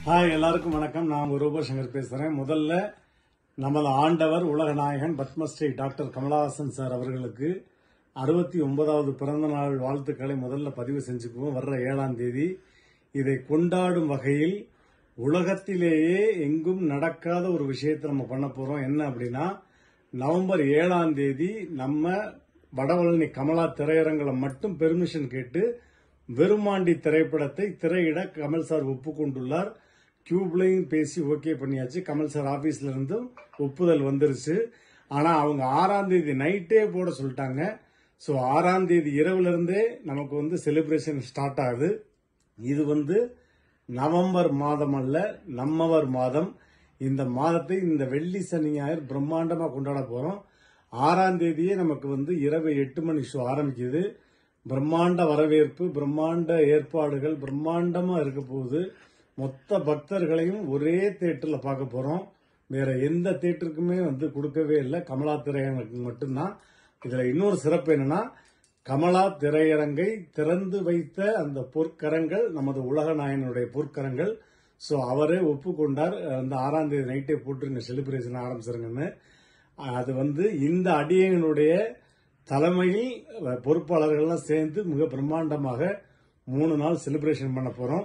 hi எல்லாருக்கும் வணக்கம் நான் ரூபசங்கர் பேசுறேன் முதல்ல நமது ஆண்டவர் உலக நாயகன் பத்மஸ்ரீ டாக்டர் கமலஹாசன் சார் அவர்களுக்கு அறுபத்தி ஒன்பதாவது பிறந்த நாள் வாழ்த்துக்களை முதல்ல பதிவு செஞ்சுக்குவோம் வர்ற ஏழாம் தேதி இதை கொண்டாடும் வகையில் உலகத்திலேயே எங்கும் நடக்காத ஒரு விஷயத்தை நம்ம பண்ண போறோம் என்ன அப்படின்னா நவம்பர் ஏழாம் தேதி நம்ம வடவழனி கமலா திரையரங்களை மட்டும் பெர்மிஷன் கேட்டு வெறுமாண்டி திரைப்படத்தை திரையிட கமல் சார் ஒப்புக்கொண்டுள்ளார் கியூப்லையும் பேசி ஓகே பண்ணியாச்சு கமல் சார் ஆபீஸ்ல இருந்தும் ஒப்புதல் வந்துருச்சு ஆனா அவங்க ஆறாம் தேதி நைட்டே போட சொல்லிட்டாங்க ஸோ ஆறாம் தேதி இரவுல இருந்தே நமக்கு வந்து செலிப்ரேஷன் ஸ்டார்ட் ஆகுது இது வந்து நவம்பர் மாதம் அல்ல நம்மவர் மாதம் இந்த மாதத்தை இந்த வெள்ளி சனி ஞாயிறு பிரம்மாண்டமா கொண்டாட போறோம் ஆறாம் தேதியே நமக்கு வந்து இரவு எட்டு மணி ஷோ ஆரம்பிக்குது பிரம்மாண்ட வரவேற்பு பிரம்மாண்ட ஏற்பாடுகள் பிரம்மாண்டமா இருக்க போகுது மொத்த பக்தர்களையும் ஒரே தேட்டர்ல பார்க்க போறோம் வேற எந்த தேட்டருக்குமே வந்து கொடுக்கவே இல்லை கமலா திரையரங்குக்கு மட்டும்தான் இதுல இன்னொரு சிறப்பு என்னன்னா கமலா திரையரங்கை திறந்து வைத்த அந்த பொற்கரங்கள் நமது உலக நாயனுடைய பொற்கரங்கள் ஸோ அவரே ஒப்புக்கொண்டார் அந்த ஆறாம் தேதி நைட்டே போட்டுருங்க செலிப்ரேஷன் ஆரம்பிச்சிருங்கன்னு அது வந்து இந்த அடியனுடைய தலைமையில் பொறுப்பாளர்கள்லாம் சேர்ந்து மிக பிரம்மாண்டமாக மூணு நாள் செலிப்ரேஷன் பண்ண போறோம்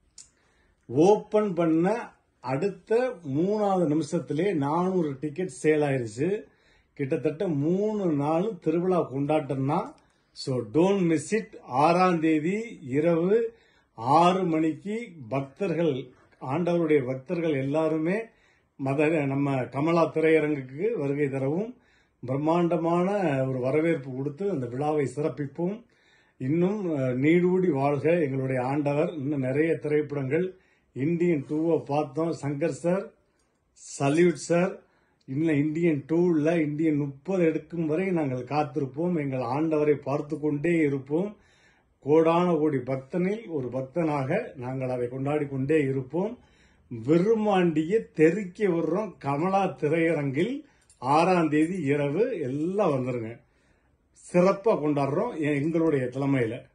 ஓபன் பண்ண அடுத்த மூணாவது நிமிஷத்திலே நானூறு டிக்கெட் சேல் ஆயிருச்சு கிட்டத்தட்ட மூணு நாள் திருவிழா கொண்டாட்டம்னா ஸோ டோன்ட் மிஸ் இட் ஆறாம் தேதி இரவு ஆறு மணிக்கு பக்தர்கள் ஆண்டவருடைய பக்தர்கள் எல்லாருமே மத நம்ம கமலா திரையரங்குக்கு வருகை தரவும் பிரம்மாண்டமான ஒரு வரவேற்பு கொடுத்து அந்த விழாவை சிறப்பிப்போம் இன்னும் அஹ், நீடூடி வாழ்க எங்களுடைய ஆண்டவர் இன்னும் நிறைய திரைப்படங்கள் இந்தியன் டூவை பார்த்தோம் சங்கர் சார் சல்யூட் சார் இன்னும் இந்தியன் டூவில் இந்தியன் முப்பது எடுக்கும் வரை நாங்கள் காத்திருப்போம் எங்கள் ஆண்டவரை பார்த்து கொண்டே இருப்போம் கோடான கோடி பக்தனில் ஒரு பக்தனாக நாங்கள் அதை கொண்டாடி கொண்டே இருப்போம் வெறுமாண்டிய தெறிக்க விடுறோம் கமலா திரையரங்கில் ஆறாம் தேதி இரவு எல்லாம் வந்துருங்க சிறப்பாக கொண்டாடுறோம் எங்களுடைய தலைமையில்